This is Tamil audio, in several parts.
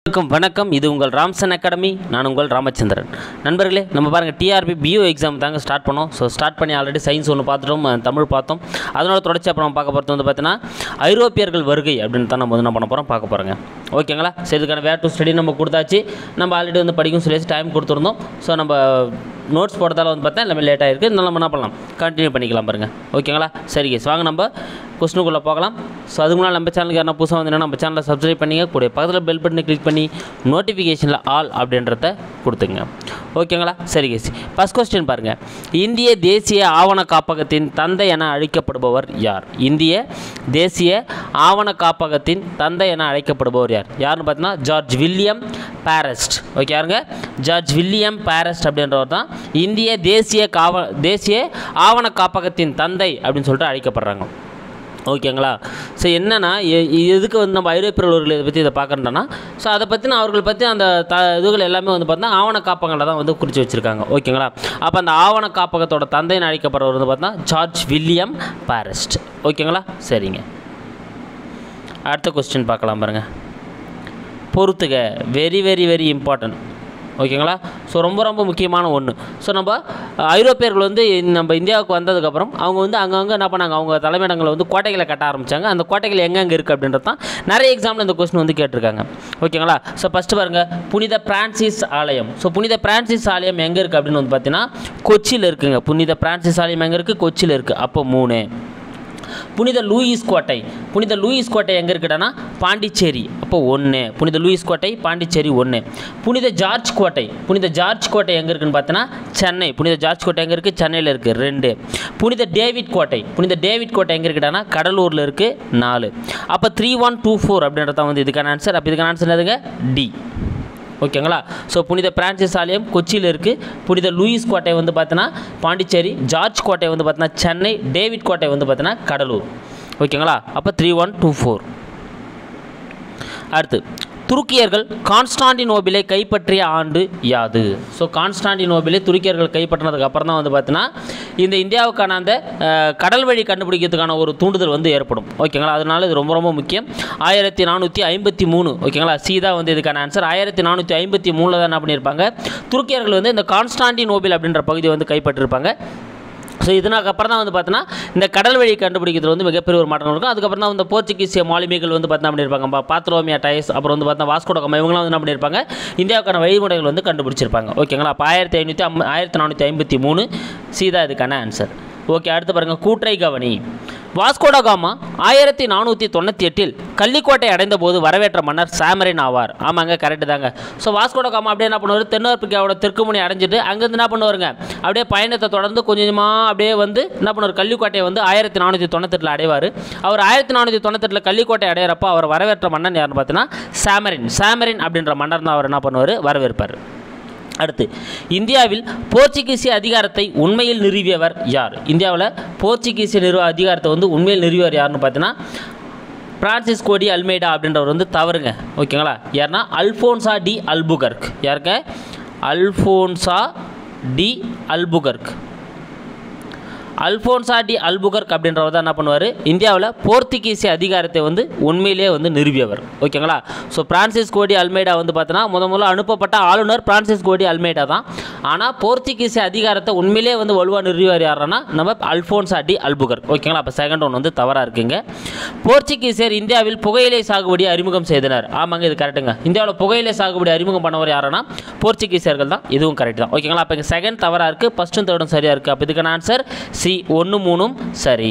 அனைவருக்கும் வணக்கம் இது உங்கள் ராம்சன் அகாடமி நான் உங்கள் ராமச்சந்திரன் நண்பர்களே நம்ம பாருங்கள் டிஆர்பி பிஓ எக்ஸாம் தாங்க ஸ்டார்ட் பண்ணோம் ஸோ ஸ்டார்ட் பண்ணி ஆல்ரெடி சயின்ஸ் ஒன்று பார்த்துட்டோம் அஹ், தமிழ் பார்த்தோம் அதனோட தொடர்ச்சி அப்புறம் நம்ம பார்க்க போகிறது வந்து பார்த்தீங்கன்னா ஐரோப்பியர்கள் வருகை அப்படின்னு தான் நம்ம வந்து என்ன பண்ண போகிறோம் பார்க்க போகிறோங்க ஓகேங்களா சரி இதுக்கான வேர் டு ஸ்டடி நம்ம கொடுத்தாச்சு நம்ம ஆல்ரெடி வந்து படிக்கும் சொல்லி டைம் கொடுத்துருந்தோம் ஸோ நம்ம நோட்ஸ் போடுறதால வந்து பார்த்தா எல்லாமே லேட் ஆகிருக்கு இருந்தாலும் நம்ம என்ன பண்ணலாம் கண்டினியூ பண்ணிக்கலாம் பாருங்கள் ஓகேங்களா சரி கேஸ் வாங்க நம்ம கொஸ்டினுக்குள்ளே போகலாம் ஸோ அதுக்கு முன்னாடி நம்ம சேனலுக்கு யாரா புதுசாக வந்தீங்கன்னா நம்ம சேனலை சப்ஸ்கிரைப் பண்ணிங்க கூட பக்கத்தில் பெல் பட்டனை கிளிக் பண்ணி நோட்டிஃபிகேஷனில் ஆல் அப்படின்றத கொடுத்துங்க ஓகேங்களா சரி கேஸ் ஃபஸ்ட் கொஸ்டின் பாருங்கள் இந்திய தேசிய ஆவண காப்பகத்தின் தந்தை என அழைக்கப்படுபவர் யார் இந்திய தேசிய ஆவண காப்பகத்தின் தந்தை என அழைக்கப்படுபவர் யார் யாருன்னு பார்த்தீங்கன்னா ஜார்ஜ் வில்லியம் பாரஸ்ட் ஓகே யாருங்க ஜார்ஜ் வில்லியம் பாரஸ்ட் அப்படின்றவர் தான் இந்திய தேசிய காவ தேசிய ஆவண காப்பகத்தின் தந்தை அப்படின்னு சொல்லிட்டு அழைக்கப்படுறாங்க ஓகேங்களா ஸோ என்னென்னா எதுக்கு வந்து நம்ம ஐரோப்பியர்கள் இதை பற்றி இதை பார்க்குறோன்னா ஸோ அதை பற்றின அவர்கள் பற்றி அந்த த இதுகள் எல்லாமே வந்து பார்த்தீங்கன்னா ஆவண காப்பகங்களை தான் வந்து குறித்து வச்சுருக்காங்க ஓகேங்களா அப்போ அந்த ஆவண காப்பகத்தோட தந்தைன்னு அழைக்கப்படுறவர் வந்து பார்த்தீங்கன்னா ஜார்ஜ் வில்லியம் பாரஸ்ட் ஓகேங்களா சரிங்க அடுத்த கொஸ்டின் பார்க்கலாம் பாருங்கள் பொறுத்துக வெரி வெரி வெரி இம்பார்ட்டன்ட் ஓகேங்களா ஸோ ரொம்ப ரொம்ப முக்கியமான ஒன்று ஸோ நம்ம அஹ், ஐரோப்பியர்கள் வந்து இந்த- நம்ம இந்தியாவுக்கு வந்ததுக்கப்புறம் அவங்க வந்து அங்கங்கே என்ன பண்ணாங்க அவங்க தலைமையிடங்களை வந்து கோட்டைகளை கட்ட ஆரம்பித்தாங்க அந்த கோட்டைகள் எங்கெங்கே இருக்குது அப்படின்றது தான் நிறைய எக்ஸாம்பிள் இந்த கொஸ்டின் வந்து கேட்டிருக்காங்க ஓகேங்களா ஸோ ஃபஸ்ட்டு பாருங்கள் புனித பிரான்சிஸ் ஆலயம் ஸோ புனித பிரான்சிஸ் ஆலயம் எங்கே இருக்குது அப்படின்னு வந்து பார்த்தீங்கன்னா கொச்சியில் இருக்குங்க புனித பிரான்சிஸ் ஆலயம் எங்கே இருக்குது கொச்சியில் இருக்குது அப்போ மூணு புனித லூயிஸ் கோட்டை புனித லூயிஸ் கோட்டை எங்கே இருக்குடானா பாண்டிச்சேரி அப்போ ஒன்று புனித லூயிஸ் கோட்டை பாண்டிச்சேரி ஒன்று புனித ஜார்ஜ் கோட்டை புனித ஜார்ஜ் கோட்டை எங்கே இருக்குன்னு பார்த்தோன்னா சென்னை புனித ஜார்ஜ் கோட்டை எங்கே இருக்குது சென்னையில் இருக்குது ரெண்டு புனித டேவிட் கோட்டை புனித டேவிட் கோட்டை எங்கே இருக்குடானா கடலூரில் இருக்குது நாலு அப்போ த்ரீ ஒன் டூ ஃபோர் அப்படின்றது தான் வந்து இதுக்கான ஆன்சர் அப்போ இதுக்கான ஆன்சர் என்னதுங்க டி ஓகேங்களா ஸோ புனித பிரான்சிஸ் ஆலயம் கொச்சியில் இருக்குது புனித லூயிஸ் கோட்டை வந்து பார்த்தீங்கன்னா பாண்டிச்சேரி ஜார்ஜ் கோட்டை வந்து பார்த்தீங்கன்னா சென்னை டேவிட் கோட்டை வந்து பார்த்தீங்கன்னா கடலூர் ஓகேங்களா அப்போ த்ரீ ஒன் டூ ஃபோர் அடுத்து துருக்கியர்கள் கான்ஸ்டாண்டினோபிலை கைப்பற்றிய ஆண்டு யாது ஸோ கான்ஸ்டாண்டினோபிலை துருக்கியர்கள் கைப்பற்றினதுக்கு அப்புறம் தான் வந்து பார்த்தீங்கன்னா இந்த இந்தியாவுக்கான அந்த அஹ், கடல் வழி கண்டுபிடிக்கிறதுக்கான ஒரு தூண்டுதல் வந்து ஏற்படும் ஓகேங்களா அதனால இது ரொம்ப ரொம்ப முக்கியம் ஆயிரத்தி நானூற்றி ஐம்பத்தி மூணு ஓகேங்களா சி தான் வந்து இதுக்கான ஆன்சர் ஆயிரத்தி நானூற்றி ஐம்பத்தி மூணில் தான் என்ன பண்ணியிருப்பாங்க துருக்கியர்கள் வந்து இந்த கான்ஸ்டாண்டினோபில் அப்படின்ற பகுதியை வந்து கைப்பற்றிருப்பாங்க ஸோ இதனாக்கு அப்புறம் தான் வந்து பார்த்தீங்கன்னா இந்த கடல் வழி கண்டுபிடிக்கிறதுல வந்து மிகப்பெரிய ஒரு மாற்றம் இருக்கும் அதுக்கப்புறம் தான் வந்து போர்ச்சுகீசிய மாலுமிகள் வந்து பார்த்தா பண்ணியிருப்பாங்க பா- பாத்ரோமியா டைஸ் அப்புறம் வந்து பார்த்தா வாஸ்கோட கமா இவங்களாம் வந்து என்ன பண்ணியிருப்பாங்க இந்தியாவுக்கான வழிமுறைகள் வந்து கண்டுபிடிச்சிருப்பாங்க ஓகேங்களா அப்போ ஆயிரத்தி ஐநூற்றி அம் ஆயிரத்தி நானூற்றி ஐம்பத்தி மூணு சீதா இதுக்கான ஆன்சர் ஓகே அடுத்து பாருங்கள் கூற்றை கவனி வாஸ்கோட காமா ஆயிரத்தி நானூற்றி தொண்ணூற்றி எட்டில் கள்ளிக்கோட்டை அடைந்த போது வரவேற்ற மன்னர் சாமரின் ஆவார் ஆமாங்க கரெக்டு தாங்க ஸோ வாஸ்கோட காமா அப்படியே என்ன பண்ணுவார் தென்னாப்பிரிக்காவோட தெற்கு முனை அடைஞ்சிட்டு அங்கேருந்து என்ன பண்ணுவாருங்க அப்படியே பயணத்தை தொடர்ந்து கொஞ்சம் கொஞ்சமாக அப்படியே வந்து என்ன பண்ணுவார் கள்ளிக்கோட்டையை வந்து ஆயிரத்தி நானூற்றி தொண்ணூத்தெட்டில் அடைவார் அவர் ஆயிரத்தி நானூற்றி தொண்ணூத்தெட்டில் கள்ளிக்கோட்டை அடையிறப்போ அவர் வரவேற்ற மன்னன் யாருன்னு பார்த்தீங்கன்னா சாமரின் சாமரின் அப்படின்ற மன்னர் தான் அவர் என்ன பண்ணுவார் வரவேற்பார் அடுத்து இந்தியாவில் போர்ச்சுகீசிய அதிகாரத்தை உண்மையில் நிறுவியவர் யார் இந்தியாவில் போர்ச்சுகீசிய நிறுவ அதிகாரத்தை வந்து உண்மையில் நிறுவியவர் யாருன்னு பார்த்தீங்கன்னா பிரான்சிஸ் கோடி அல்மேடா அப்படின்றவர் வந்து தவறுங்க ஓகேங்களா யாருன்னா அல்ஃபோன்சா டி அல்புகர்க் யாருக்க Alfonso de Albuquerque Alfonso de Albuquerque அப்படின்றவர் தான் என்ன பண்ணுவார் இந்தியாவில் போர்த்துகீசிய அதிகாரத்தை வந்து உண்மையிலேயே வந்து நிறுவியவர் ஓகேங்களா ஸோ பிரான்சிஸ் கோடி அல்மேடா வந்து பார்த்தோன்னா முத முதல்ல அனுப்பப்பட்ட ஆளுநர் பிரான்சிஸ் கோடி அல்மேடா தான் ஆனால் போர்த்துகீசிய அதிகாரத்தை உண்மையிலேயே வந்து வலுவாக நிறுவியவர் யாருன்னா நம்ம அல்ஃபோன்சா டி அல்புகர்க் ஓகேங்களா அப்போ செகண்ட் ஒன் வந்து தவறாக இருக்குங்க போர்ச்சுகீசியர் இந்தியாவில் புகையிலை சாகுபடி அறிமுகம் செய்தனர் ஆமாங்க இது கரெக்டுங்க இந்தியாவில் புகையிலை சாகுபடி அறிமுகம் பண்ணவர் யாருன்னா போர்ச்சுகீசியர்கள் தான் இதுவும் கரெக்ட் தான் ஓகேங்களா அப்போ இங்கே செகண்ட் தவறாக இருக்குது ஃபஸ்ட்டும் தேர்டும் சரியாக இருக்குது அப்போ இதுக்கான ஆன்சர் சி ஒன்று மூணும் சரி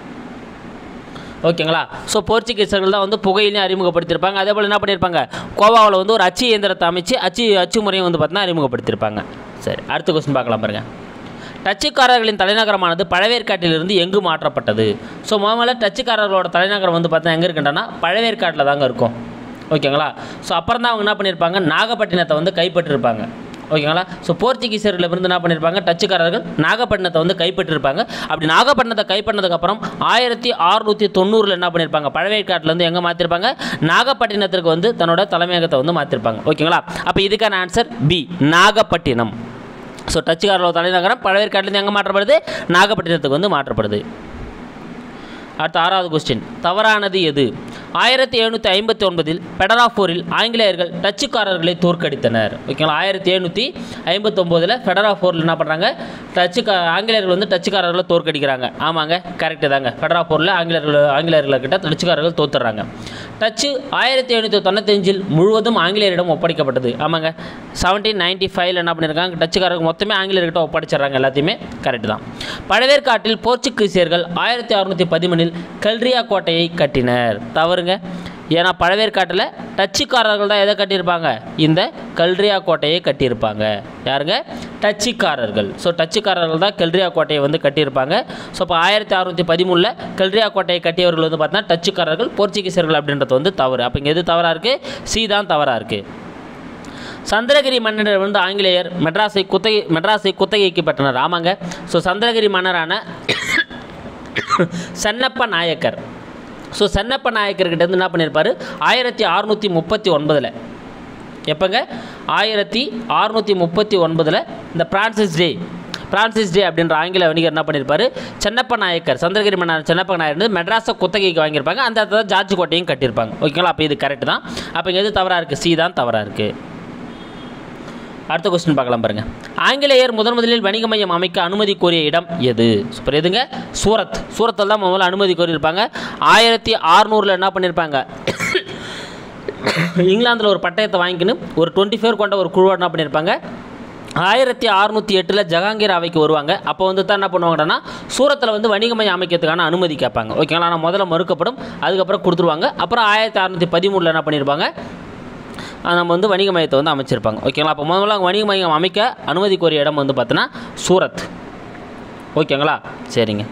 ஓகேங்களா ஸோ போர்ச்சுகீசர்கள் தான் வந்து புகையிலையும் அறிமுகப்படுத்தியிருப்பாங்க அதே போல் என்ன பண்ணியிருப்பாங்க கோவாவில் வந்து ஒரு அச்சு இயந்திரத்தை அமைச்சு அச்சு அச்சு முறையும் வந்து பார்த்தீங்கன்னா அறிமுகப்படுத்தியிருப்பாங்க சரி அடுத்த கொஸ்டின் பார்க்கலாம் பாருங்கள் டச்சுக்காரர்களின் தலைநகரமானது பழவேற்காட்டிலிருந்து எங்கு மாற்றப்பட்டது ஸோ முதல்ல டச்சுக்காரர்களோட தலைநகரம் வந்து பார்த்தா எங்கே இருக்குன்றனா பழவேற்காட்டில் தாங்க இருக்கும் ஓகேங்களா ஸோ அப்புறம் தான் அவங்க என்ன பண்ணியிருப்பாங்க நாகப்பட்டினத்தை வந்து கைப்பற்றிருப்பாங்க ஓகேங்களா ஸோ போர்ச்சுகீசியர்கள் இருந்து என்ன பண்ணியிருப்பாங்க டச்சுக்காரர்கள் நாகப்பட்டினத்தை வந்து கைப்பற்றிருப்பாங்க அப்படி நாகப்பட்டினத்தை கைப்பற்றினதுக்கப்புறம் ஆயிரத்தி அறுநூற்றி தொண்ணூறில் என்ன பண்ணியிருப்பாங்க பழவேற்காட்டிலேருந்து எங்கே மாற்றிருப்பாங்க நாகப்பட்டினத்திற்கு வந்து தன்னோட தலைமையகத்தை வந்து மாற்றிருப்பாங்க ஓகேங்களா அப்போ இதுக்கான ஆன்சர் பி நாகப்பட்டினம் ஸோ டச்சுக்காரர்களோட தலைநகரம் பழவேற்காட்டிலேருந்து எங்கே மாற்றப்படுது நாகப்பட்டினத்துக்கு வந்து மாற்றப்படுது அடுத்த ஆறாவது கொஸ்டின் தவறானது எது ஆயிரத்தி எழுநூற்றி ஐம்பத்தி ஒன்பதில் ஃபெடராஃபோரில் ஆங்கிலேயர்கள் டச்சுக்காரர்களை தோற்கடித்தனர் ஓகேங்களா ஆயிரத்தி எழுநூற்றி ஐம்பத்தொம்போதில் ஃபெடராஃபோரில் என்ன பண்ணுறாங்க டச்சுக்கா ஆங்கிலேயர்கள் வந்து டச்சுக்காரர்களை தோற்கடிக்கிறாங்க ஆமாங்க கரெக்டு தாங்க ஃபெடராஃபோரில் ஆங்கிலேயர்கள் ஆங்கிலேயர்கள்கிட்ட டச்சுக்காரர்கள் தோத்துறாங்க டச்சு ஆயிரத்தி எழுநூற்றி தொண்ணூத்தஞ்சில் முழுவதும் ஆங்கிலேயரிடம் ஒப்படைக்கப்பட்டது ஆமாங்க செவன்டீன் நைன்டி ஃபைவ்ல என்ன பண்ணியிருக்காங்க டச்சுக்காரர்கள் மொத்தமே ஆங்கிலேயர்கிட்ட ஒப்படைச்சிடுறாங்க எல்லாத்தையுமே கரெக்டு தான் பழவேற்காட்டில் போர்ச்சுகீசியர்கள் ஆயிரத்தி அறுநூற்றி பதிமூணில் கல்ரியா கோட்டையை கட்டினர் தவறுங்க ஏன்னா பழவேற்காட்டில் டச்சுக்காரர்கள் தான் எதை கட்டியிருப்பாங்க இந்த கல்ரியா கோட்டையை கட்டியிருப்பாங்க யாருங்க டச்சுக்காரர்கள் ஸோ டச்சுக்காரர்கள் தான் கல்ரியா கோட்டையை வந்து கட்டியிருப்பாங்க ஸோ இப்போ ஆயிரத்தி அறுநூற்றி பதிமூணில் கல்ரியா கோட்டையை கட்டியவர்கள் வந்து பார்த்தீங்கன்னா டச்சுக்காரர்கள் போர்ச்சுகீசியர்கள் அப்படின்றது வந்து தவறு அப்போ இங்கே எது தவறாக இருக்குது சி தான் தவறாக இருக்குது சந்திரகிரி மன்னர் வந்து ஆங்கிலேயர் மெட்ராஸை குத்தகை மெட்ராஸை குத்தகைக்கு பெற்றனர் ஆமாங்க ஸோ சந்திரகிரி மன்னரான சென்னப்ப நாயக்கர் ஸோ சென்னப்ப நாயக்கர்கிட்ட இருந்து என்ன பண்ணியிருப்பார் ஆயிரத்தி அறுநூற்றி முப்பத்தி ஒன்பதில் எப்போங்க ஆயிரத்தி அறுநூற்றி முப்பத்தி ஒன்பதில் இந்த பிரான்சிஸ் டே பிரான்சிஸ் டே அப்படின்ற ஆங்கில வணிகர் என்ன பண்ணியிருப்பாரு சென்னப்ப நாயக்கர் சந்திரகிரி மன்னர் சென்னப்ப நாயர் வந்து மெட்ராஸை குத்தகைக்கு வாங்கியிருப்பாங்க அந்த இடத்துல ஜார்ஜ் கோட்டையும் கட்டியிருப்பாங்க ஓகேங்களா அப்போ இது கரெக்ட் தான் அப்போ இங்கே எது தவறாக இருக்குது சி தான் தவறாக இருக்குது அடுத்த கொஸ்டின் பார்க்கலாம் பாருங்க ஆங்கிலேயர் முதன் முதலில் வணிக மையம் அமைக்க அனுமதி கோரிய இடம் எது சூப்பர் எதுங்க சூரத் சூரத்தில் தான் முதல்ல அனுமதி கோரியிருப்பாங்க ஆயிரத்தி அறநூறில் என்ன பண்ணியிருப்பாங்க இங்கிலாந்தில் ஒரு பட்டயத்தை வாங்கிக்கின்னு ஒரு டுவெண்ட்டி ஃபோர் கொண்ட ஒரு குழுவை என்ன பண்ணியிருப்பாங்க ஆயிரத்தி அறுநூற்றி எட்டில் ஜஹாங்கீர் அவைக்கு வருவாங்க அப்போ வந்து தான் என்ன பண்ணுவாங்கன்னா சூரத்தில் வந்து வணிக மையம் அமைக்கிறதுக்கான அனுமதி கேட்பாங்க ஓகேங்களா ஆனால் முதல்ல மறுக்கப்படும் அதுக்கப்புறம் கொடுத்துருவாங்க அப்புறம் ஆயிரத்தி அறுநூற்றி பதிமூணில் என்ன பண்ணியிருப்பாங்க அஹ் நம்ம வந்து வணிக மையத்தை வந்து அமைச்சிருப்பாங்க ஓகேங்களா அப்போ முதல்ல அவங்க வணிக மையம் அமைக்க அனுமதி கோரிய இடம் வந்து பார்த்தோன்னா சூரத் ஓகேங்களா சரிங்க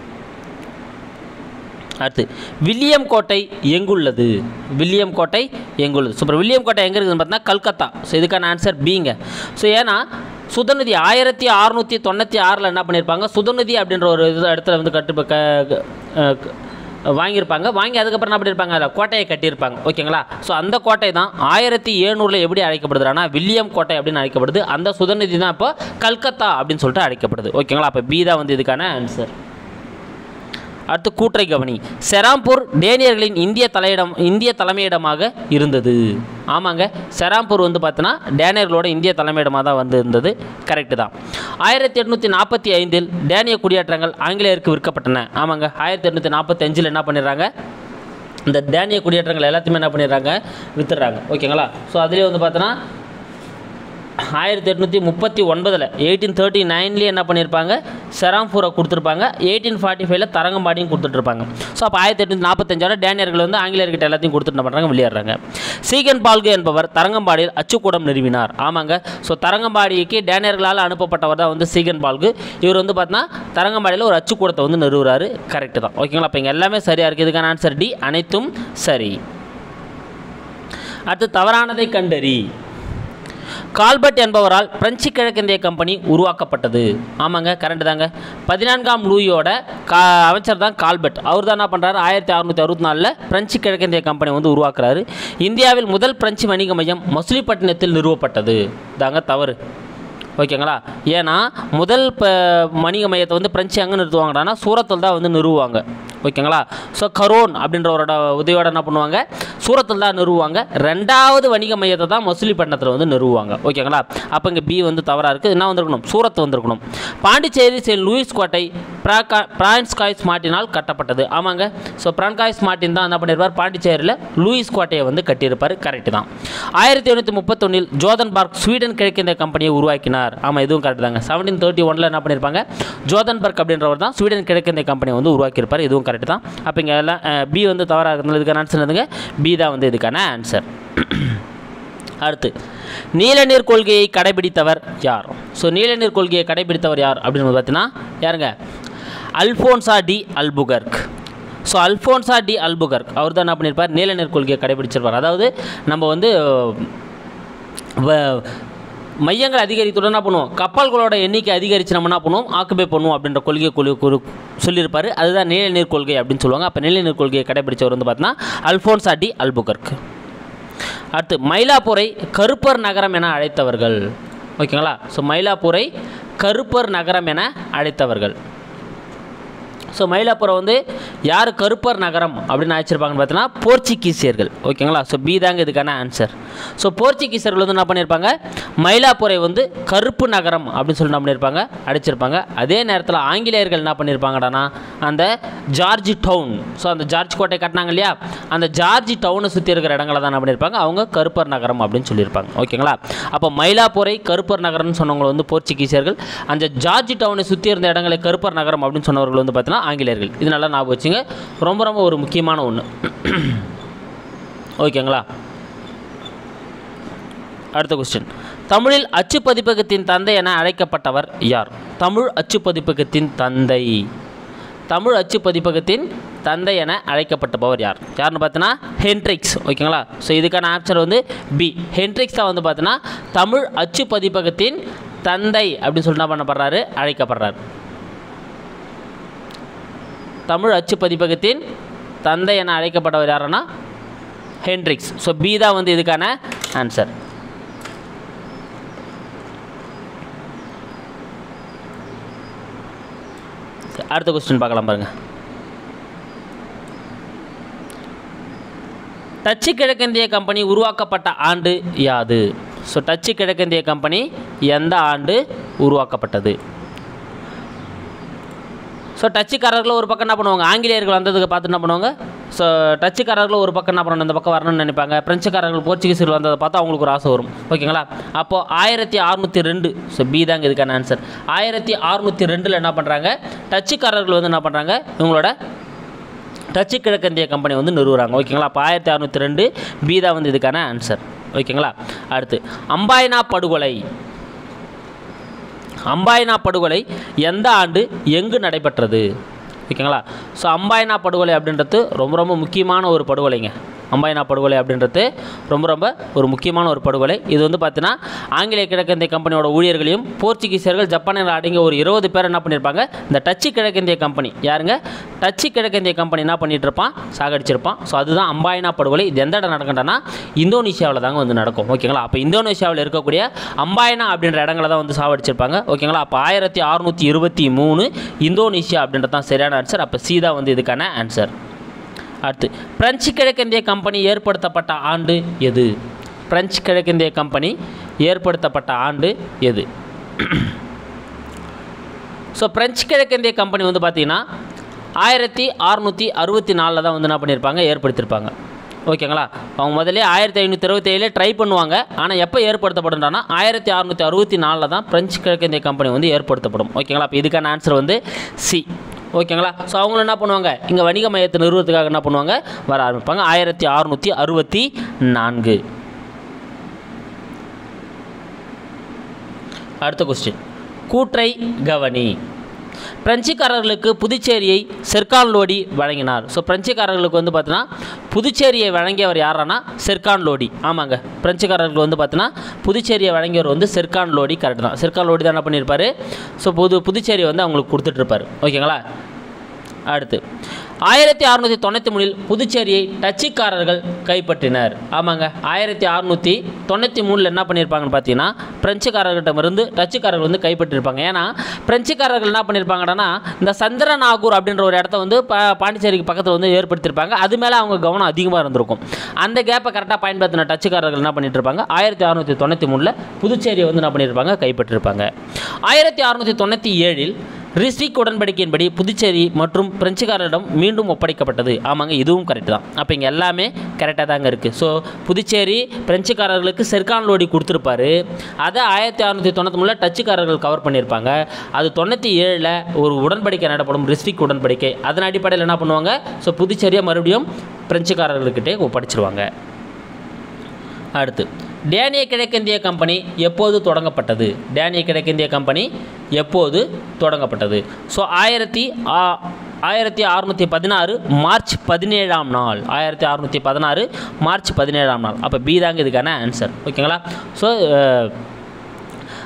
அடுத்து வில்லியம் கோட்டை எங்குள்ளது வில்லியம் கோட்டை எங்குள்ளது சூப்பர் வில்லியம் கோட்டை எங்கே இருக்குதுன்னு பார்த்தீங்கன்னா கல்கத்தா ஸோ இதுக்கான ஆன்சர் பிங்க ஸோ ஏன்னா சுதநிதி ஆயிரத்தி அறநூற்றி தொண்ணூற்றி ஆறில் என்ன பண்ணியிருப்பாங்க சுதநிதி அப்படின்ற ஒரு இது இடத்துல வந்து கட்டு க க- அஹ் க- வாங்கியிருப்பாங்க வாங்கி அதுக்கப்புறம் என்ன பண்ணியிருப்பாங்க அதில் கோட்டையை கட்டியிருப்பாங்க ஓகேங்களா ஸோ அந்த கோட்டை தான் ஆயிரத்தி எழுநூறில் எப்படி அழைக்கப்படுதுன்னா வில்லியம் கோட்டை அப்படின்னு அழைக்கப்படுது அந்த சுதநிதி தான் இப்போ கல்கத்தா அப்படின்னு சொல்லிட்டு அழைக்கப்படுது ஓகேங்களா அப்போ பி தான் வந்து இதுக்கான ஆன்சர் அடுத்து கூற்றை கவனி செராம்பூர் டேனியர்களின் இந்திய தலையிடம் இந்திய தலைமையிடமாக இருந்தது ஆமாங்க செராம்பூர் வந்து பார்த்தோன்னா டேனியர்களோட இந்திய தலைமையிடமாக தான் வந்து இருந்தது கரெக்டு தான் ஆயிரத்தி எட்நூற்றி நாற்பத்தி ஐந்தில் டேனிய குடியேற்றங்கள் ஆங்கிலேயருக்கு விற்கப்பட்டன ஆமாங்க ஆயிரத்தி எட்நூற்றி நாற்பத்தி அஞ்சில் என்ன பண்ணிடுறாங்க இந்த டேனிய குடியேற்றங்கள் எல்லாத்தையுமே என்ன பண்ணிடுறாங்க வித்துடுறாங்க ஓகேங்களா ஸோ அதுலேயே வந்து பார்த்தோன்னா ஆயிரத்தி எட்நூற்றி முப்பத்தி ஒன்பதில் எயிட்டீன் தேர்ட்டி நைன்லேயே என்ன பண்ணியிருப்பாங்க செராம்பூரை கொடுத்துருப்பாங்க எயிட்டீன் ஃபார்ட்டி ஃபைவ்ல தரங்கம்பாடியும் கொடுத்துட்ருப்பாங்க ஸோ அப்போ ஆயிரத்தி எட்நூற்றி நாற்பத்தஞ்சால டேனியர்கள் வந்து ஆங்கிலேயர்கிட்ட எல்லாத்தையும் கொடுத்துட்டு என்ன பண்ணுறாங்க வெளியேறாங்க சீகன் பால்கு என்பவர் தரங்கம்பாடியில் அச்சுக்கூடம் நிறுவினார் ஆமாங்க ஸோ தரங்கம்பாடிக்கு டேனியர்களால் அனுப்பப்பட்டவர் தான் வந்து சீகன் பால்கு இவர் வந்து பார்த்தீங்கன்னா தரங்கம்பாடியில் ஒரு அச்சுக்கூடத்தை வந்து நிறுவுறாரு கரெக்டு தான் ஓகேங்களா அப்போ இங்கே எல்லாமே சரியாக இருக்குது இதுக்கான ஆன்சர் டி அனைத்தும் சரி அடுத்து தவறானதை கண்டறி கால்பர்ட் என்பவரால் பிரெஞ்சு கிழக்கிந்திய கம்பெனி உருவாக்கப்பட்டது ஆமாங்க கரெக்டு தாங்க பதினான்காம் லூயியோட கா அமைச்சர் தான் கால்பர்ட் அவர் தான் என்ன பண்ணுறாரு ஆயிரத்தி அறுநூற்றி அறுபத்தி நாலில் பிரெஞ்சு கிழக்கிந்திய கம்பெனி வந்து உருவாக்குறாரு இந்தியாவில் முதல் பிரெஞ்சு வணிக மையம் மசுலிப்பட்டினத்தில் நிறுவப்பட்டது தாங்க தவறு ஓகேங்களா ஏன்னா முதல் ப வணிக மையத்தை வந்து பிரெஞ்சு எங்கே நிறுத்துவாங்கடான்னா சூரத்தில் தான் வந்து நிறுவுவாங்க ஓகேங்களா ஸோ கரோன் அப்படின்றவரோட உதவியோட என்ன பண்ணுவாங்க சூரத்தில் தான் நிறுவுவாங்க ரெண்டாவது வணிக மையத்தை தான் மசூலிப்பட்டினத்தில் வந்து நிறுவுவாங்க ஓகேங்களா அப்போ இங்கே பி வந்து தவறாக இருக்குது என்ன வந்திருக்கணும் சூரத் வந்திருக்கணும் பாண்டிச்சேரி செயின்ட் லூயிஸ் கோட்டை பிராகா பிரான்ஸ்காய்ஸ் மார்ட்டினால் கட்டப்பட்டது ஆமாங்க ஸோ பிரான்காய்ஸ் மார்ட்டின் தான் என்ன பண்ணியிருப்பார் பாண்டிச்சேரியில் லூயிஸ் கோட்டையை வந்து கட்டியிருப்பார் கரெக்டு தான் ஆயிரத்தி எழுநூற்றி முப்பத்தொன்னில் ஜோதன்பர்க் ஸ்வீடன் கிழக்கிந்திய கம்பெனியை உருவாக்கினார் ஆமாம் இதுவும் கரெக்ட் தாங்க செவன்டீன் தேர்ட்டி ஒனில் என்ன பண்ணியிருப்பாங்க ஜோதன்பர்க் அப்படின்றவர் தான் ஸ்வீடன் கிழக்கிந்திய கம்பெனி வந்து உருவாக்கியிருப்பார் இதுவும் கரெக்ட் தான் அப்போ இங்கே எல்லாம் பி வந்து தவறாக இருக்கிறது இதுக்கான ஆன்சர் என்னதுங்க பி தான் வந்து இதுக்கான ஆன்சர் அடுத்து நீலநீர் கொள்கையை கடைபிடித்தவர் யார் ஸோ நீலநீர் கொள்கையை கடைபிடித்தவர் யார் அப்படின்னு பார்த்தீங்கன்னா யாருங்க Alfonso de Albuquerque so Alfonso de Albuquerque அவர் தான் என்ன பண்ணியிருப்பார் நீலநீர் கொள்கையை கடைபிடிச்சிருப்பார் அதாவது நம்ம வந்து வ- மையங்கள் அதிகரித்துடன் என்ன பண்ணுவோம் கப்பல்களோட எண்ணிக்கை அதிகரித்து நம்ம என்ன பண்ணுவோம் ஆக்குபை பண்ணுவோம் அப்படின்ற கொள்கையை கொடு கொடு சொல்லியிருப்பார் அதுதான் நீலநீர் கொள்கை அப்படின்னு சொல்லுவாங்க அப்போ நீலநீர் கொள்கையை கடைபிடிச்சவர் வந்து பார்த்தீங்கன்னா அல்ஃபோன்சா டி அல்புகர்க் அடுத்து மயிலாப்பூரை கருப்பர் நகரம் என அழைத்தவர்கள் ஓகேங்களா ஸோ மயிலாப்பூரை கருப்பர் நகரம் என அழைத்தவர்கள் ஸோ மயிலாப்புரம் வந்து யார் கருப்பர் நகரம் அப்படின்னு அழைச்சிருப்பாங்கன்னு பார்த்தீங்கன்னா போர்ச்சுகீசியர்கள் ஓகேங்களா ஸோ பி தாங்க இதுக்கான ஆன்சர் ஸோ போர்ச்சுகீசியர்கள் வந்து என்ன பண்ணியிருப்பாங்க மயிலாப்புரை வந்து கருப்பு நகரம் அப்படின்னு சொல்லி என்ன பண்ணியிருப்பாங்க அடிச்சிருப்பாங்க அதே நேரத்தில் ஆங்கிலேயர்கள் என்ன பண்ணியிருப்பாங்கடானா அந்த ஜார்ஜ் டவுன் ஸோ அந்த ஜார்ஜ் கோட்டை கட்டினாங்க இல்லையா அந்த ஜார்ஜ் டவுனை சுற்றி இருக்கிற இடங்களை தான் என்ன பண்ணியிருப்பாங்க அவங்க கருப்பர் நகரம் அப்படின்னு சொல்லியிருப்பாங்க ஓகேங்களா அப்போ மயிலாப்புரை கருப்பர் நகரம்னு சொன்னவங்க வந்து போர்ச்சுகீசியர்கள் அந்த ஜார்ஜ் டவுனை சுற்றி இருந்த இடங்களை கருப்பர் நகரம் அப்படின்னு சொன்னவர்கள் வந்து பார்த்தீங்கன்னா ஆங்கிலேயர்கள் இது நல்லா ஞாபகம் வச்சுங்க ரொம்ப ரொம்ப ஒரு முக்கியமான ஒன்று ஓகேங்களா அடுத்த கொஸ்டின் தமிழில் அச்சு பதிப்பகத்தின் தந்தை என அழைக்கப்பட்டவர் யார் தமிழ் அச்சு பதிப்பகத்தின் தந்தை தமிழ் அச்சு பதிப்பகத்தின் தந்தை என அழைக்கப்பட்டவர் யார் யாருன்னு பார்த்தீங்கன்னா ஹென்ட்ரிக்ஸ் ஓகேங்களா ஸோ இதுக்கான ஆன்சர் வந்து பி ஹென்ட்ரிக்ஸ் தான் வந்து பார்த்தீங்கன்னா தமிழ் அச்சு பதிப்பகத்தின் தந்தை அப்படின்னு சொல்லி என்ன பண்ணப்படுறாரு அழைக்கப்படுறாரு தமிழ் அச்சு பதிப்பகத்தின் தந்தை என அழைக்கப்பட்டவர் யாருன்னா ஹென்ட்ரிக்ஸ் ஸோ பி தான் வந்து இதுக்கான ஆன்சர் அடுத்த கொஸ்டின் பார்க்கலாம் பாருங்க டச்சு கிழக்கிந்திய கம்பெனி உருவாக்கப்பட்ட ஆண்டு யாது ஸோ டச்சு கிழக்கிந்திய கம்பெனி எந்த ஆண்டு உருவாக்கப்பட்டது ஸோ டச்சுக்காரர்கள் ஒரு பக்கம் என்ன பண்ணுவாங்க ஆங்கிலேயர்கள் வந்ததுக்கு பார்த்து என்ன பண்ணுவாங்க ஸோ டச்சுக்காரர்கள் ஒரு பக்கம் என்ன பண்ணணும் இந்த பக்கம் வரணும்னு நினைப்பாங்க பிரெஞ்சுக்காரர்கள் போர்ச்சுகீஸர்கள் வந்ததை பார்த்து அவங்களுக்கு ஒரு ஆசை வரும் ஓகேங்களா அப்போது ஆயிரத்தி அறுநூற்றி ரெண்டு ஸோ பி தாங்க இதுக்கான ஆன்சர் ஆயிரத்தி அறுநூற்றி ரெண்டில் என்ன பண்ணுறாங்க டச்சுக்காரர்கள் வந்து என்ன பண்ணுறாங்க இவங்களோட டச்சு கிழக்கிந்திய கம்பெனி வந்து நிறுவுறாங்க ஓகேங்களா அப்போ ஆயிரத்தி அறுநூற்றி ரெண்டு பி தான் வந்து இதுக்கான ஆன்சர் ஓகேங்களா அடுத்து அம்பாயினா படுகொலை அம்பாயினா படுகொலை எந்த ஆண்டு எங்கு நடைபெற்றது ஓகேங்களா ஸோ அம்பாயினா படுகொலை அப்படின்றது ரொம்ப ரொம்ப முக்கியமான ஒரு படுகொலைங்க அம்பாயினா படுகொலை அப்படின்றது ரொம்ப ரொம்ப ஒரு முக்கியமான ஒரு படுகொலை இது வந்து பார்த்தீங்கன்னா ஆங்கிலேய கிழக்கிந்திய கம்பெனியோட ஊழியர்களையும் போர்ச்சுகீசியர்கள் ஜப்பானில் அடங்கிய ஒரு இருபது பேர் என்ன பண்ணியிருப்பாங்க இந்த டச்சு கிழக்கிந்திய கம்பெனி யாருங்க டச்சு கிழக்கிந்திய கம்பெனி என்ன பண்ணிட்டு இருப்பான் சாகடிச்சிருப்பான் ஸோ அதுதான் அம்பாயினா படுகொலை இது எந்த இடம் நடக்கண்டனா இந்தோனேஷியாவில் தாங்க வந்து நடக்கும் ஓகேங்களா அப்போ இந்தோனேஷியாவில் இருக்கக்கூடிய அம்பாயினா அப்படின்ற இடங்களை தான் வந்து சாவடிச்சிருப்பாங்க ஓகேங்களா அப்போ ஆயிரத்தி அறுநூற்றி இருபத்தி மூணு இந்தோனேஷியா அப்படின்றது தான் சரியான ஆன்சர் அப்போ சீதா வந்து இதுக்கான ஆன்சர் அடுத்து பிரெஞ்சு கிழக்கிந்திய கம்பெனி ஏற்படுத்தப்பட்ட ஆண்டு எது பிரெஞ்சு கிழக்கிந்திய கம்பெனி ஏற்படுத்தப்பட்ட ஆண்டு எது ஸோ பிரெஞ்சு கிழக்கிந்திய கம்பெனி வந்து பார்த்திங்கன்னா ஆயிரத்தி அறுநூற்றி அறுபத்தி நாலில் தான் வந்து என்ன பண்ணியிருப்பாங்க ஏற்படுத்தியிருப்பாங்க ஓகேங்களா அவங்க முதல்ல ஆயிரத்தி ஐநூற்றி அறுபத்தி ஏழில் ட்ரை பண்ணுவாங்க ஆனால் எப்போ ஏற்படுத்தப்படும்னா ஆயிரத்தி அறுநூற்றி அறுபத்தி நாலில் தான் பிரெஞ்சு கிழக்கிந்திய கம்பெனி வந்து ஏற்படுத்தப்படும் ஓகேங்களா அப்போ இதுக்கான ஆன்சர் வந்து சி ஓகேங்களா ஸோ அவங்களும் என்ன பண்ணுவாங்க இங்கே வணிக மையத்தை நிறுவனத்துக்காக என்ன பண்ணுவாங்க வர ஆரம்பிப்பாங்க ஆயிரத்தி அறுநூற்றி அறுபத்தி நான்கு அடுத்த கொஸ்டின் கூற்றை கவனி பிரெஞ்சுக்காரர்களுக்கு புதுச்சேரியை செர்கான் லோடி வழங்கினார் ஸோ பிரெஞ்சுக்காரர்களுக்கு வந்து பார்த்தீங்கன்னா புதுச்சேரியை வழங்கியவர் யாரானா செர்கான் லோடி ஆமாங்க பிரெஞ்சுக்காரர்களுக்கு வந்து பார்த்தீங்கன்னா புதுச்சேரியை வழங்கியவர் வந்து செர்கான் லோடி கரெக்ட் தான் செர்கான் லோடி தான் என்ன பண்ணியிருப்பாரு ஸோ புது புதுச்சேரியை வந்து அவங்களுக்கு கொடுத்துட்ருப்பாரு ஓகேங்களா அடுத்து ஆயிரத்தி அறுநூற்றி தொண்ணூற்றி மூணில் புதுச்சேரியை டச்சுக்காரர்கள் கைப்பற்றினர் ஆமாங்க ஆயிரத்தி அறுநூற்றி தொண்ணூற்றி மூணில் என்ன பண்ணியிருப்பாங்கன்னு பார்த்தீங்கன்னா பிரெஞ்சுக்காரர்கிட்டமிருந்து டச்சுக்காரர்கள் வந்து கைப்பற்றிருப்பாங்க ஏன்னா பிரெஞ்சுக்காரர்கள் என்ன பண்ணியிருப்பாங்கன்னா இந்த சந்திரநாகூர் அப்படின்ற ஒரு இடத்த வந்து ப பாண்டிச்சேரிக்கு பக்கத்தில் வந்து ஏற்படுத்தியிருப்பாங்க அது மேலே அவங்க கவனம் அதிகமாக இருந்திருக்கும் அந்த கேப்பை கரெக்டாக பயன்படுத்தின டச்சுக்காரர்கள் என்ன பண்ணிட்டு இருப்பாங்க ஆயிரத்தி அறுநூற்றி தொண்ணூற்றி மூணில் புதுச்சேரியை வந்து என்ன பண்ணியிருப்பாங்க கைப்பற்றிருப்பாங்க ஆயிரத்தி அறுநூற்றி தொண்ணூற்றி ஏழில் ரிஸ்விக் உடன்படிக்கையின்படி புதுச்சேரி மற்றும் பிரெஞ்சுக்காரரிடம் மீண்டும் ஒப்படைக்கப்பட்டது ஆமாங்க இதுவும் கரெக்ட் தான் அப்போ இங்கே எல்லாமே கரெக்டாக தாங்க இருக்குது ஸோ புதுச்சேரி பிரெஞ்சுக்காரர்களுக்கு செர்கான் லோடி கொடுத்துருப்பாரு அதை ஆயிரத்தி அறுநூற்றி தொண்ணூற்றி மூணில் டச்சுக்காரர்கள் கவர் பண்ணியிருப்பாங்க அது தொண்ணூற்றி ஏழில் ஒரு உடன்படிக்கை நடப்படும் ரிஸ்விக் உடன்படிக்கை அதன் அடிப்படையில் என்ன பண்ணுவாங்க ஸோ புதுச்சேரியை மறுபடியும் பிரெஞ்சுக்காரர்கள்கிட்டே ஒப்படைச்சிருவாங்க அடுத்து டேனிய கிழக்கிந்திய கம்பெனி எப்போது தொடங்கப்பட்டது டேனிய கிழக்கிந்திய கம்பெனி எப்போது தொடங்கப்பட்டது ஸோ ஆயிரத்தி ஆ- ஆயிரத்தி அறுநூற்றி பதினாறு மார்ச் பதினேழாம் நாள் ஆயிரத்தி அறுநூற்றி பதினாறு மார்ச் பதினேழாம் நாள் அப்போ பி தாங்க இதுக்கான ஆன்சர் ஓகேங்களா ஸோ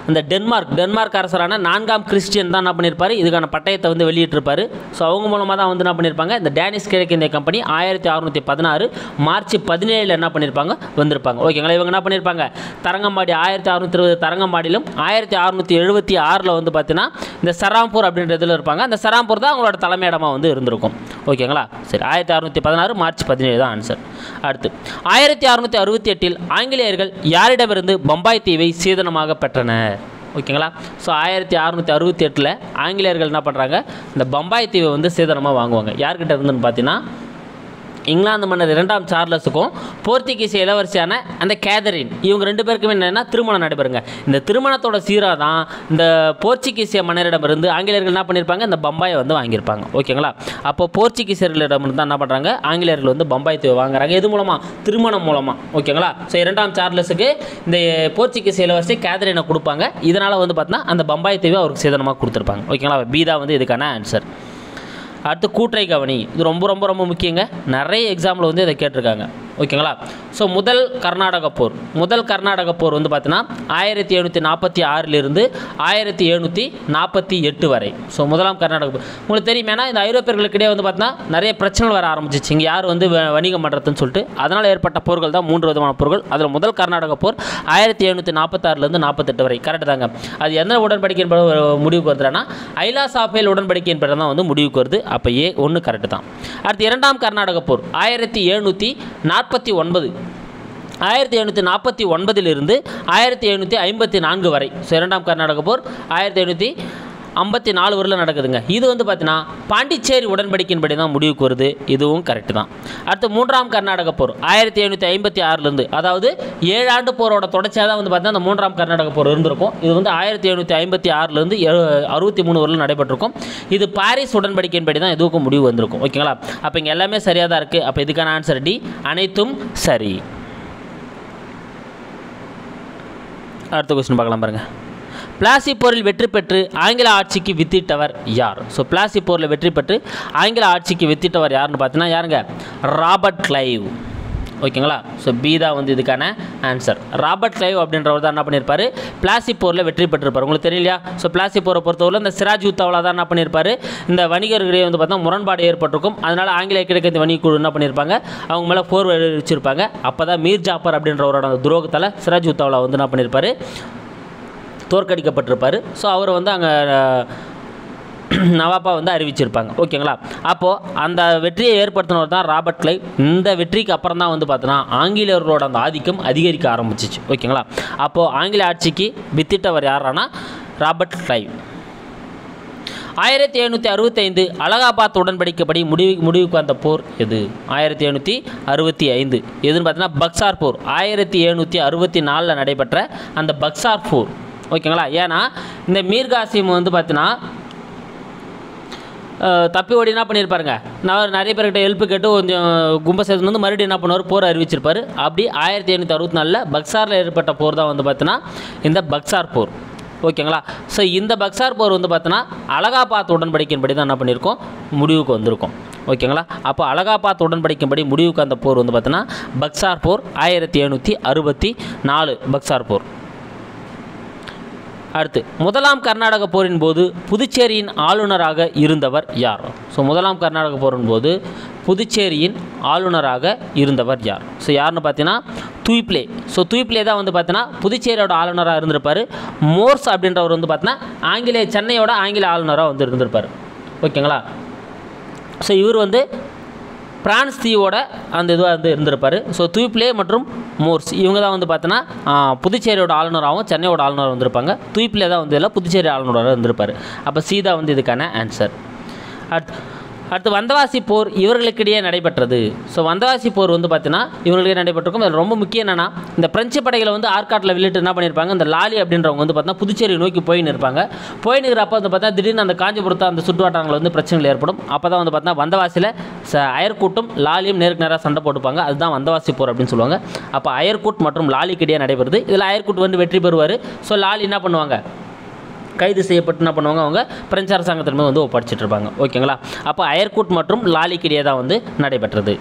இந்த டென்மார்க் டென்மார்க் அரசரான நான்காம் கிறிஸ்டியன் தான் என்ன பண்ணியிருப்பாரு இதுக்கான பட்டயத்தை வந்து வெளியிட்டிருப்பாரு ஸோ அவங்க மூலமாக தான் வந்து என்ன பண்ணியிருப்பாங்க இந்த டேனிஷ் கிழக்கிந்திய கம்பெனி ஆயிரத்தி அறுநூற்றி பதினாறு மார்ச் பதினேழில் என்ன பண்ணியிருப்பாங்க வந்திருப்பாங்க ஓகேங்களா இவங்க என்ன பண்ணியிருப்பாங்க தரங்கம்பாடி ஆயிரத்தி அறுநூற்றி இருபது தரங்கம்பாடியிலும் ஆயிரத்தி அறுநூற்றி எழுபத்தி ஆறில் வந்து பார்த்தீங்கன்னா இந்த சராம்பூர் அப்படின்ற இதில் இருப்பாங்க அந்த சராம்பூர் தான் அவங்களோட தலைமையிடமாக வந்து இருந்திருக்கும் ஓகேங்களா சரி ஆயிரத்தி அறுநூற்றி பதினாறு மார்ச் பதினேழு தான் ஆன்சர் அடுத்து ஆயிரத்தி அறுநூற்றி அறுபத்தி எட்டில் ஆங்கிலேயர்கள் யாரிடமிருந்து பம்பாய் தீவை சீதனமாக பெற்றனர் ஓகேங்களா ஸோ ஆயிரத்தி அறுநூற்றி அறுபத்தி எட்டில் ஆங்கிலேயர்கள் என்ன பண்ணுறாங்க இந்த பம்பாய் தீவை வந்து சீதனமாக வாங்குவாங்க யார்கிட்ட இருந்துன்னு பார்த்தீங்கன்னா இங்கிலாந்து மன்னர் இரண்டாம் சார்லஸுக்கும் போர்த்துகீஸ் இளவரசியான அந்த கேதரின் இவங்க ரெண்டு பேருக்குமே என்னென்னா திருமணம் நடைபெறுங்க இந்த திருமணத்தோட சீராக தான் இந்த போர்ச்சுகீசிய மன்னரிடமிருந்து ஆங்கிலேயர்கள் என்ன பண்ணியிருப்பாங்க இந்த பம்பாயை வந்து வாங்கியிருப்பாங்க ஓகேங்களா அப்போ போர்ச்சுகீசியர்களிடமிருந்து தான் என்ன பண்ணுறாங்க ஆங்கிலேயர்கள் வந்து பம்பாய் தீவை வாங்குறாங்க எது மூலமாக திருமணம் மூலமாக ஓகேங்களா ஸோ இரண்டாம் சார்லஸுக்கு இந்த போர்ச்சுகீஸ் இளவரசி கேதரினை கொடுப்பாங்க இதனால் வந்து பார்த்தீங்கன்னா அந்த பம்பாய் தீவை அவருக்கு சேதனமாக கொடுத்துருப்பாங்க ஓகேங்களா பீதா வந்து இதுக்கான ஆன்சர் அடுத்து கூற்றை கவனி இது ரொம்ப ரொம்ப ரொம்ப முக்கியங்க நிறைய எக்ஸாம்பிள் வந்து இதை கேட்டிருக்காங்க ஓகேங்களா ஸோ முதல் கர்நாடக போர் முதல் கர்நாடக போர் வந்து பார்த்தீங்கன்னா ஆயிரத்தி எழுநூற்றி நாற்பத்தி ஆறிலிருந்து ஆயிரத்தி எழுநூற்றி நாற்பத்தி எட்டு வரை ஸோ முதலாம் கர்நாடக போர் உங்களுக்கு தெரியுமேனா இந்த ஐரோப்பியர்களுக்கிடையே வந்து பார்த்தீங்கன்னா நிறைய பிரச்சனைகள் வர ஆரம்பிச்சிச்சு இங்கே யார் வந்து வ- வணிகம் பண்ணுறதுன்னு சொல்லிட்டு அதனால் ஏற்பட்ட போர்கள் தான் மூன்று விதமான போர்கள் அதில் முதல் கர்நாடக போர் ஆயிரத்தி எழுநூற்றி நாற்பத்தாறுலேருந்து நாற்பத்தெட்டு வரை கரெக்ட் தாங்க அது எந்த உடன்படிக்கை என்பது ஒரு முடிவுக்கு வருதுன்னா ஐலாஸ் ஆஃபேல் உடன்படிக்கை என்பது தான் வந்து முடிவுக்கு வருது அப்போ ஏ ஒன்று கரெக்டு தான் அடுத்து இரண்டாம் கர்நாடக போர் ஆயிரத்தி எழுநூற்றி நாற்பத்தி ஒன்பது ஆயிரத்தி எழுநூற்றி நாற்பத்தி ஒன்பதிலிருந்து ஆயிரத்தி எழுநூற்றி ஐம்பத்தி நான்கு வரை ஸோ இரண்டாம் கர்நாடக போர் ஆயிரத்தி எழுநூற்றி ஐம்பத்தி நாலு வரையில் நடக்குதுங்க இது வந்து பார்த்தீங்கன்னா பாண்டிச்சேரி உடன்படிக்கையின்படி தான் முடிவுக்கு வருது இதுவும் கரெக்டு தான் அடுத்து மூன்றாம் கர்நாடக போர் ஆயிரத்தி எழுநூற்றி ஐம்பத்தி ஆறுலேருந்து அதாவது ஏழு ஆண்டு போரோட தொடர்ச்சியாக தான் வந்து பார்த்தீங்கன்னா அந்த மூன்றாம் கர்நாடக போர் இருந்திருக்கும் இது வந்து ஆயிரத்தி எழுநூற்றி ஐம்பத்தி ஆறுலேருந்து அறுபத்தி மூணு வரையில் நடைபெற்றிருக்கும் இது பாரிஸ் உடன்படிக்கையின்படி தான் இதுக்கும் முடிவு வந்திருக்கும் ஓகேங்களா அப்போ இங்கே எல்லாமே சரியாக தான் இருக்குது அப்போ இதுக்கான ஆன்சர் டி அனைத்தும் சரி அடுத்த கொஸ்டின் பார்க்கலாம் பாருங்க பிளாசி போரில் வெற்றி பெற்று ஆங்கில ஆட்சிக்கு வித்திட்டவர் யார் ஸோ பிளாசி போரில் வெற்றி பெற்று ஆங்கில ஆட்சிக்கு வித்திட்டவர் யாருன்னு பார்த்தீங்கன்னா யாருங்க ராபர்ட் கிளைவ் ஓகேங்களா ஸோ பி தான் வந்து இதுக்கான ஆன்சர் ராபர்ட் கிளைவ் அப்படின்றவர் தான் என்ன பண்ணியிருப்பாரு பிளாசி போரில் வெற்றி பெற்றிருப்பார் உங்களுக்கு தெரியலையா ஸோ பிளாசி போரை பொறுத்தவரை இந்த சிராஜ் உத்தாவலா தான் என்ன பண்ணியிருப்பாரு இந்த வணிகர்களிடையே வந்து பார்த்தா முரண்பாடு ஏற்பட்டிருக்கும் அதனால் ஆங்கிலேய கிழக்கு இந்த வணிக குழு என்ன பண்ணியிருப்பாங்க அவங்க மேலே போர் வச்சிருப்பாங்க அப்போ தான் மீர் ஜாஃபர் அப்படின்றவரோட அந்த துரோகத்தால் சிராஜ் உத்தாவலா வந்து என்ன பண்ணியிருப்பாரு தோற்கடிக்கப்பட்டிருப்பார் ஸோ அவர் வந்து அங்கே நவாப்பா வந்து அறிவிச்சிருப்பாங்க ஓகேங்களா அப்போது அந்த வெற்றியை ஏற்படுத்தினவர் தான் ராபர்ட் கிளைவ் இந்த வெற்றிக்கு அப்புறம் தான் வந்து பார்த்தோன்னா ஆங்கிலேயர்களோட அந்த ஆதிக்கம் அதிகரிக்க ஆரம்பிச்சிச்சு ஓகேங்களா அப்போது ஆங்கில ஆட்சிக்கு வித்திட்டவர் யாரானா ராபர்ட் கிளைவ் ஆயிரத்தி எழுநூற்றி அறுபத்தைந்து அலகாபாத் உடன்படிக்கைப்படி முடிவு முடிவுக்கு வந்த போர் எது ஆயிரத்தி எழுநூற்றி அறுபத்தி ஐந்து எதுன்னு பார்த்தீங்கன்னா பக்சார் போர் ஆயிரத்தி எழுநூற்றி அறுபத்தி நாலில் நடைபெற்ற அந்த பக்சார் போர் ஓகேங்களா ஏன்னா இந்த மீர்காசிம் வந்து பார்த்தீங்கன்னா அஹ், தப்பி ஓடி என்ன பண்ணியிருப்பாருங்க நான் நிறைய பேர்கிட்ட ஹெல்ப் கேட்டு கொஞ்சம் கும்ப சேர்த்து வந்து மறுபடியும் என்ன பண்ணுவார் போர் அறிவிச்சிருப்பாரு அப்படி ஆயிரத்தி எழுநூற்றி அறுபத்தி நாலில் பக்சாரில் ஏற்பட்ட போர் தான் வந்து பார்த்தீங்கன்னா இந்த பக்சார் போர் ஓகேங்களா ஸோ இந்த பக்சார் போர் வந்து பார்த்தீங்கன்னா அலகாபாத் உடன்படிக்கையின்படி தான் என்ன பண்ணியிருக்கோம் முடிவுக்கு வந்திருக்கும் ஓகேங்களா அப்போ அலகாபாத் உடன்படிக்கையின்படி முடிவுக்கு அந்த போர் வந்து பார்த்தீங்கன்னா பக்சார் போர் ஆயிரத்தி எழுநூற்றி அறுபத்தி நாலு பக்சார் போர் அடுத்து முதலாம் கர்நாடக போரின் போது புதுச்சேரியின் ஆளுநராக இருந்தவர் யார் ஸோ முதலாம் கர்நாடக போரின் போது புதுச்சேரியின் ஆளுநராக இருந்தவர் யார் ஸோ யாருன்னு பார்த்தீங்கன்னா துய்ப்ளே ஸோ துய்ப்ளே தான் வந்து பார்த்தீங்கன்னா புதுச்சேரியோட ஆளுநராக இருந்திருப்பார் மோர்ஸ் அப்படின்றவர் வந்து பார்த்தீங்கன்னா ஆங்கிலேய சென்னையோட ஆங்கில ஆளுநராக வந்து இருந்திருப்பார் ஓகேங்களா ஸோ இவர் வந்து பிரான்ஸ் தீவோட அந்த இதுவாக வந்து இருந்திருப்பார் ஸோ துய்ப்ளே மற்றும் மோர்ஸ் இவங்க தான் வந்து பார்த்தோன்னா புதுச்சேரியோட ஆளுநராகவும் சென்னையோட ஆளுநர் வந்திருப்பாங்க துய்ப்ளே தான் வந்து இதில் புதுச்சேரி ஆளுநராக இருந்திருப்பார் அப்போ சீதா வந்து இதுக்கான ஆன்சர் அடுத்து அடுத்து வந்தவாசி போர் இவர்களுக்கிடையே நடைபெற்றது ஸோ வந்தவாசி போர் வந்து பார்த்தீங்கன்னா இவர்களுக்கு நடைபெற்றிருக்கும் அதில் ரொம்ப முக்கியம் என்னன்னா இந்த பிரெஞ்சு படைகளை வந்து ஆற்காட்டில் வில்லிட்டு என்ன பண்ணியிருப்பாங்க இந்த லாலி அப்படின்றவங்க வந்து பார்த்தீங்கன்னா புதுச்சேரி நோக்கி போயின்னு இருப்பாங்க போயின்னு இருக்கிறப்ப வந்து பார்த்தா திடீர்னு அந்த காஞ்சிபுரத்தை அந்த சுற்றுவட்டாரங்களில் வந்து பிரச்சனைகள் ஏற்படும் அப்போ தான் வந்து பார்த்தீங்கன்னா வந்தவாசியில் ச அயர்கூட்டும் லாலியும் நேருக்கு நேராக சண்டை போட்டுப்பாங்க அதுதான் வந்தவாசி போர் அப்படின்னு சொல்லுவாங்க அப்போ அயர்கூட் மற்றும் லாலிக்கிடையே நடைபெறுது இதில் அயர்கூட் வந்து வெற்றி பெறுவார் ஸோ லாலி என்ன பண்ணுவாங்க கைது செய்யப்பட்டு என்ன பண்ணுவாங்க அவங்க பிரெஞ்சு அரசாங்கத்தின் வந்து ஒப்படைச்சிட்டு இருப்பாங்க ஓகேங்களா அப்போ அயர்கூட் மற்றும் லாலிக்கிடையே தான் வந்து நடைபெற்றது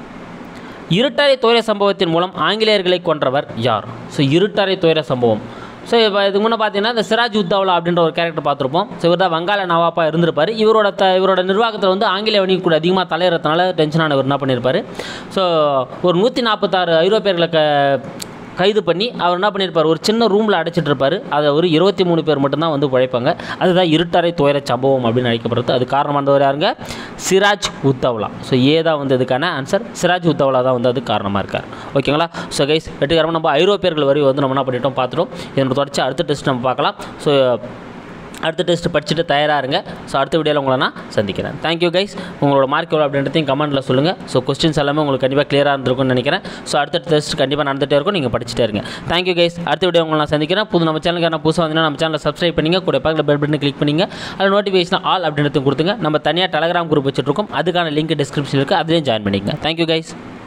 இருட்டறை துயர சம்பவத்தின் மூலம் ஆங்கிலேயர்களை கொன்றவர் யார் ஸோ இருட்டறை துயர சம்பவம் ஸோ இப்போ இதுக்கு முன்னே பார்த்தீங்கன்னா இந்த சிராஜ் உத்தாவ்லா அப்படின்ற ஒரு கேரக்டர் பார்த்துருப்போம் ஸோ இவர் தான் வங்காள நவாப்பா இருந்திருப்பார் இவரோட த இவரோட நிர்வாகத்தில் வந்து ஆங்கில வணிக கூட அதிகமாக தலையிறதுனால டென்ஷனானவர் என்ன பண்ணியிருப்பார் ஸோ ஒரு நூற்றி நாற்பத்தாறு ஐரோப்பியர்களை க கைது பண்ணி அவர் என்ன பண்ணியிருப்பார் ஒரு சின்ன ரூமில் அடைச்சிட்டு இருப்பார் அதை ஒரு இருபத்தி மூணு பேர் மட்டும்தான் வந்து உழைப்பாங்க அதுதான் இருட்டறை துயர சம்பவம் அப்படின்னு அழைக்கப்படுறது அது காரணமானவர் யாருங்க சிராஜ் உத்தவ்லா ஸோ ஏ தான் வந்து இதுக்கான ஆன்சர் சிராஜ் உத்தவ்லா தான் வந்து அது காரணமாக இருக்கார் ஓகேங்களா ஸோ கைஸ் வெற்றிகரமாக நம்ம ஐரோப்பியர்கள் வரி வந்து நம்ம என்ன பண்ணிட்டோம் பார்த்துட்டோம் இதனோட தொடர்ச்சி அடுத்த டெஸ்ட் நம்ம பார்க்கலாம் ஸோ அடுத்த டெஸ்ட் படிச்சுட்டு தயாராக இருங்க ஸோ அடுத்த வீடியோவில் உங்களை நான் சந்திக்கிறேன் தேங்க்யூ கைஸ் உங்களோட மார்க் எவ்வளோ அப்படின்றதையும் கமெண்ட்டில் சொல்லுங்கள் ஸோ கொஸ்டின்ஸ் எல்லாமே உங்களுக்கு கண்டிப்பாக கிளியராக இருந்திருக்கும்னு நினைக்கிறேன் ஸோ அடுத்த டெஸ்ட் கண்டிப்பாக நடந்துகிட்டே இருக்கும் நீங்கள் படிச்சுட்டே இருங்க தேங்க்யூ கைஸ் அடுத்த வீடியோ உங்களை நான் சந்திக்கிறேன் புது நம்ம சேனலுக்கு நான் புதுசாக வந்தீங்கன்னா நம்ம சேனலை சப்ஸ்கிரைப் பண்ணிங்க கூட பக்கத்தில் பெல் பட்டன் கிளிக் பண்ணிங்க அதில் நோட்டிஃபிகேஷன் ஆல் அப்படின்றதையும் கொடுத்துங்க நம்ம தனியாக டெலகிராம் குரூப் வச்சுட்ருக்கோம் அதுக்கான லிங்க் டிஸ்கிரிப்ஷன் இருக்குது அதுலேயும் ஜாயின் பண்ணிக்கங்க தேங்க்யூ கைஸ்